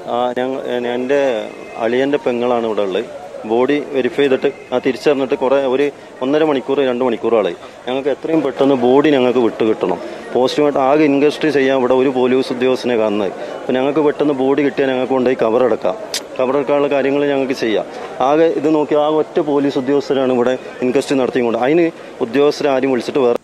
ആ ഞങ്ങൾ എൻ്റെ അളിയൻ്റെ പെങ്ങളാണ് ഇവിടെ ഉള്ളത് ബോഡി വെരിഫൈ ചെയ്തിട്ട് ആ തിരിച്ചറിഞ്ഞിട്ട് കുറേ ഒരു ഒന്നര മണിക്കൂർ രണ്ട് മണിക്കൂറാളായി ഞങ്ങൾക്ക് എത്രയും പെട്ടെന്ന് ബോഡി ഞങ്ങൾക്ക് വിട്ട് കിട്ടണം പോസ്റ്റ്മോർട്ടം ആകെ ഇൻവെസ്റ്റ് ചെയ്യാൻ ഇവിടെ ഒരു പോലീസ് ഉദ്യോഗസ്ഥനെ കാണുന്നത് അപ്പോൾ ഞങ്ങൾക്ക് പെട്ടെന്ന് ബോഡി കിട്ടിയാൽ ഞങ്ങൾക്ക് കൊണ്ടുപോയി കവറടക്കാം കവറടക്കാനുള്ള കാര്യങ്ങൾ ഞങ്ങൾക്ക് ചെയ്യാം ആകെ ഇത് നോക്കി ആ ഒറ്റ പോലീസ് ഉദ്യോഗസ്ഥരാണ് ഇവിടെ ഇൻക്വസ്റ്റ് നടത്തിക്കൊണ്ട് അതിന് ഉദ്യോഗസ്ഥരെ ആരും വിളിച്ചിട്ട് വേറെ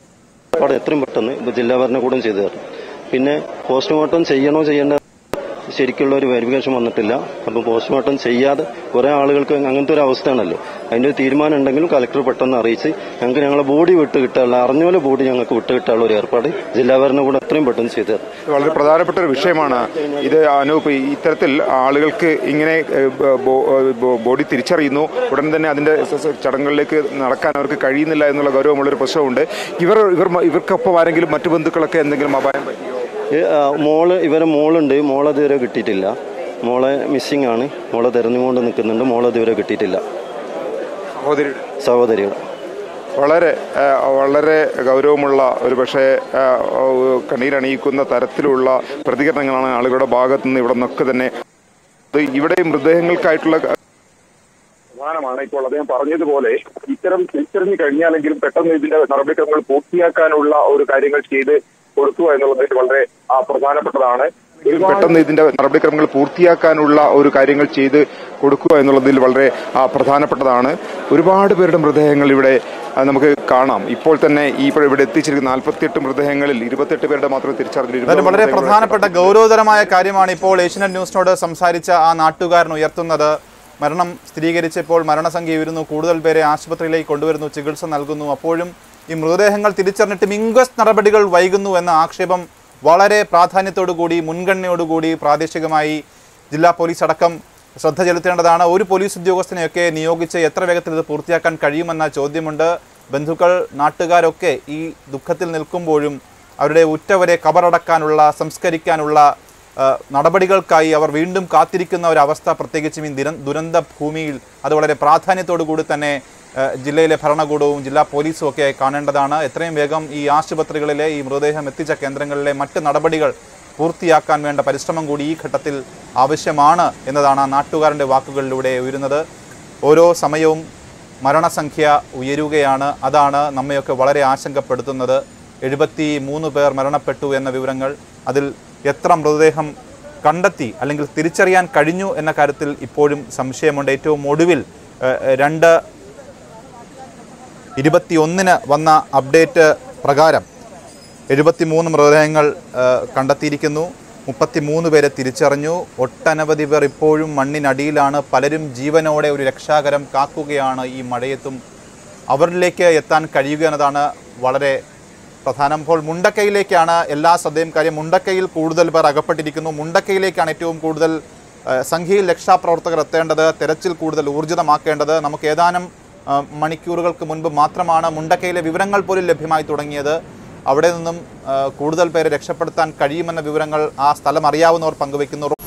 അവിടെ എത്രയും പെട്ടെന്ന് ഇത് ജില്ലാ ഭരണകൂടം ചെയ്തു തരണം പിന്നെ പോസ്റ്റ്മോർട്ടം ചെയ്യണോ ചെയ്യേണ്ട ശരിക്കുള്ള ഒരു വെരിഫിക്കേഷൻ വന്നിട്ടില്ല അപ്പോൾ പോസ്റ്റ്മോർട്ടം ചെയ്യാതെ കുറേ ആളുകൾക്ക് അങ്ങനത്തെ ഒരു അവസ്ഥയാണല്ലോ അതിൻ്റെ ഒരു തീരുമാനം ഉണ്ടെങ്കിലും കലക്ടർ പെട്ടെന്ന് അറിയിച്ച് ഞങ്ങൾക്ക് ഞങ്ങളെ ബോഡി വിട്ട് കിട്ടാനുള്ള അറിഞ്ഞ ബോഡി ഞങ്ങൾക്ക് വിട്ട് കിട്ടാനുള്ള ഒരു ഏർപ്പാട് ജില്ലാ ഭരണകൂടം എത്രയും പെട്ടെന്ന് ചെയ്തു തരണം വളരെ പ്രധാനപ്പെട്ട ഒരു വിഷയമാണ് ഇത് അനൂപ് ഇത്തരത്തിൽ ആളുകൾക്ക് ഇങ്ങനെ ഏഹ്, ബോ- ബോ- ബോഡി തിരിച്ചറിയുന്നു ഉടൻ തന്നെ അതിന്റെ സ- സ- ചടങ്ങുകളിലേക്ക് നടക്കാൻ അവർക്ക് കഴിയുന്നില്ല എന്നുള്ള ഗൗരവമുള്ളൊരു പ്രശ്നമുണ്ട് ഇവർ ഇവർ ഇവർക്കൊപ്പം ആരെങ്കിലും മറ്റു ബന്ധുക്കളൊക്കെ എന്തെങ്കിലും അപായം പറ്റിയോ ഈ, ആ, മോള് ഇവരെ മോളുണ്ട് മോളെ ഇതുവരെ കിട്ടിയിട്ടില്ല മോളെ മിസ്സിംഗ് ആണ് മോളെ തെരഞ്ഞുകൊണ്ട് നിൽക്കുന്നുണ്ട് മോളെ ഇതുവരെ കിട്ടിയിട്ടില്ല സഹോദരിയുടെ സഹോദരിയുടെ വളരെ ആ, വളരെ ഗൗരവമുള്ള ഒരു പക്ഷേ ആ, ഓ, കണ്ണീരണിയിക്കുന്ന തരത്തിലുള്ള പ്രതികരണങ്ങളാണ് ആളുകളുടെ ഭാഗത്തു നിന്ന് ഇവിടെ നിന്നൊക്കെ തന്നെ ഇത് ഇവിടെ മൃതദേഹങ്ങൾക്കായിട്ടുള്ള പ്രധാനമാണ് ഇപ്പോൾ അദ്ദേഹം പറഞ്ഞതുപോലെ ഇത്തരം തിരിച്ചറിഞ്ഞു കഴിഞ്ഞാലെങ്കിലും പെട്ടെന്ന് ഇതിന്റെ നടപടിക്രമങ്ങൾ പൂർത്തിയാക്കാനുള്ള ഒരു കാര്യങ്ങൾ ചെയ്ത് കൊടുക്കുക എന്നുള്ളത് വളരെ ആ, പ്രധാനപ്പെട്ടതാണ് ഒരുപാട് പെട്ടെന്ന് ഇതിന്റെ നടപടിക്രമങ്ങൾ പൂർത്തിയാക്കാനുള്ള ഒരു കാര്യങ്ങൾ ചെയ്ത് കൊടുക്കുക എന്നുള്ളതിൽ വളരെ ആ, പ്രധാനപ്പെട്ടതാണ് ഒരുപാട് പേരുടെ മൃതദേഹങ്ങൾ ഇവിടെ ആ, നമുക്ക് കാണാം ഇപ്പോൾ തന്നെ ഈ ഇപ്പോൾ ഇവിടെ എത്തിച്ചിരിക്കുന്ന നാൽപ്പത്തിയെട്ട് മൃതദേഹങ്ങളിൽ ഇരുപത്തെട്ട് പേരുടെ മാത്രമേ തിരിച്ചറിഞ്ഞു എന്തായാലും വളരെ പ്രധാനപ്പെട്ട ഗൗരവതരമായ കാര്യമാണ് ഇപ്പോൾ ഏഷ്യനെറ്റ് ന്യൂസിനോട് സംസാരിച്ച ആ നാട്ടുകാരൻ ഉയർത്തുന്നത് മരണം സ്ഥിരീകരിച്ചപ്പോൾ മരണസംഖ്യ ഉയരുന്നു കൂടുതൽ പേരെ ആശുപത്രിയിലേക്ക് കൊണ്ടുവരുന്നു ചികിത്സ നൽകുന്നു അപ്പോഴും ഈ മൃതദേഹങ്ങൾ തിരിച്ചറിഞ്ഞിട്ടും ഇൻക്വസ്റ്റ് നടപടികൾ വൈകുന്നു എന്ന ആക്ഷേപം വളരെ പ്രാധാന്യത്തോടുകൂടി മുൻഗണനയോടുകൂടി പ്രാദേശികമായി ജില്ലാ പോലീസ് അടക്കം ശ്രദ്ധ ചെലുത്തേണ്ടതാണ് ഒരു പോലീസ് ഉദ്യോഗസ്ഥനെയൊക്കെ നിയോഗിച്ച് എത്ര വേഗത്തിൽ ഇത് പൂർത്തിയാക്കാൻ കഴിയുമെന്ന ചോദ്യമുണ്ട് ബന്ധുക്കൾ നാട്ടുകാരൊക്കെ ഈ ദുഃഖത്തിൽ നിൽക്കുമ്പോഴും അവരുടെ ഉറ്റവരെ കബറടക്കാനുള്ള സംസ്കരിക്കാനുള്ള ആ, നടപടികൾക്കായി അവർ വീണ്ടും കാത്തിരിക്കുന്ന ഒരവസ്ഥ പ്രത്യേകിച്ചും ഈ ദിന ദുരന്ത ഭൂമിയിൽ അത് വളരെ പ്രാധാന്യത്തോടു കൂടി തന്നെ ആ, ജില്ലയിലെ ഭരണകൂടവും ജില്ലാ പോലീസും ഒക്കെ കാണേണ്ടതാണ് എത്രയും വേഗം ഈ ആശുപത്രികളിലെ ഈ മൃതദേഹം എത്തിച്ച കേന്ദ്രങ്ങളിലെ മറ്റ് നടപടികൾ പൂർത്തിയാക്കാൻ വേണ്ട പരിശ്രമം കൂടി ഈ ഘട്ടത്തിൽ ആവശ്യമാണ് എന്നതാണ് ആ നാട്ടുകാരൻ്റെ വാക്കുകളിലൂടെ ഉയരുന്നത് ഓരോ സമയവും മരണസംഖ്യ ഉയരുകയാണ് അതാണ് നമ്മയൊക്കെ വളരെ ആശങ്കപ്പെടുത്തുന്നത് എഴുപത്തി മൂന്ന് പേർ മരണപ്പെട്ടു എന്ന വിവരങ്ങൾ അതിൽ എത്ര മൃതദേഹം കണ്ടെത്തി അല്ലെങ്കിൽ തിരിച്ചറിയാൻ കഴിഞ്ഞു എന്ന കാര്യത്തിൽ ഇപ്പോഴും സംശയമുണ്ട് ഏറ്റവും ഒടുവിൽ ഏഹ്, രണ്ട് ഇരുപത്തിയൊന്നിന് വന്ന അപ്ഡേറ്റ് പ്രകാരം എഴുപത്തിമൂന്ന് മൃതദേഹങ്ങൾ ഏഹ്, കണ്ടെത്തിയിരിക്കുന്നു മുപ്പത്തിമൂന്ന് പേരെ തിരിച്ചറിഞ്ഞു ഒട്ടനവധി പേർ ഇപ്പോഴും മണ്ണിനടിയിലാണ് പലരും ജീവനോടെ ഒരു രക്ഷാകരം കാക്കുകയാണ് ഈ മഴയത്തും അവരിലേക്ക് എത്താൻ കഴിയുക എന്നതാണ് വളരെ പ്രധാനം ഇപ്പോൾ മുണ്ടക്കയിലേക്കാണ് എല്ലാ ശ്രദ്ധയും കാര്യം മുണ്ടക്കയിൽ കൂടുതൽ പേർ അകപ്പെട്ടിരിക്കുന്നു മുണ്ടക്കയിലേക്കാണ് ഏറ്റവും കൂടുതൽ ഏഹ്, സംഖ്യയിൽ രക്ഷാപ്രവർത്തകർ എത്തേണ്ടത് തെരച്ചിൽ കൂടുതൽ ഊർജിതമാക്കേണ്ടത് നമുക്ക് ഏതാനും ആ, മണിക്കൂറുകൾക്ക് മുൻപ് മാത്രമാണ് മുണ്ടക്കയിലെ വിവരങ്ങൾ പോലും ലഭ്യമായി തുടങ്ങിയത് അവിടെ നിന്നും ആ, കൂടുതൽ പേരെ രക്ഷപ്പെടുത്താൻ കഴിയുമെന്ന വിവരങ്ങൾ ആ സ്ഥലം അറിയാവുന്നവർ പങ്കുവയ്ക്കുന്നു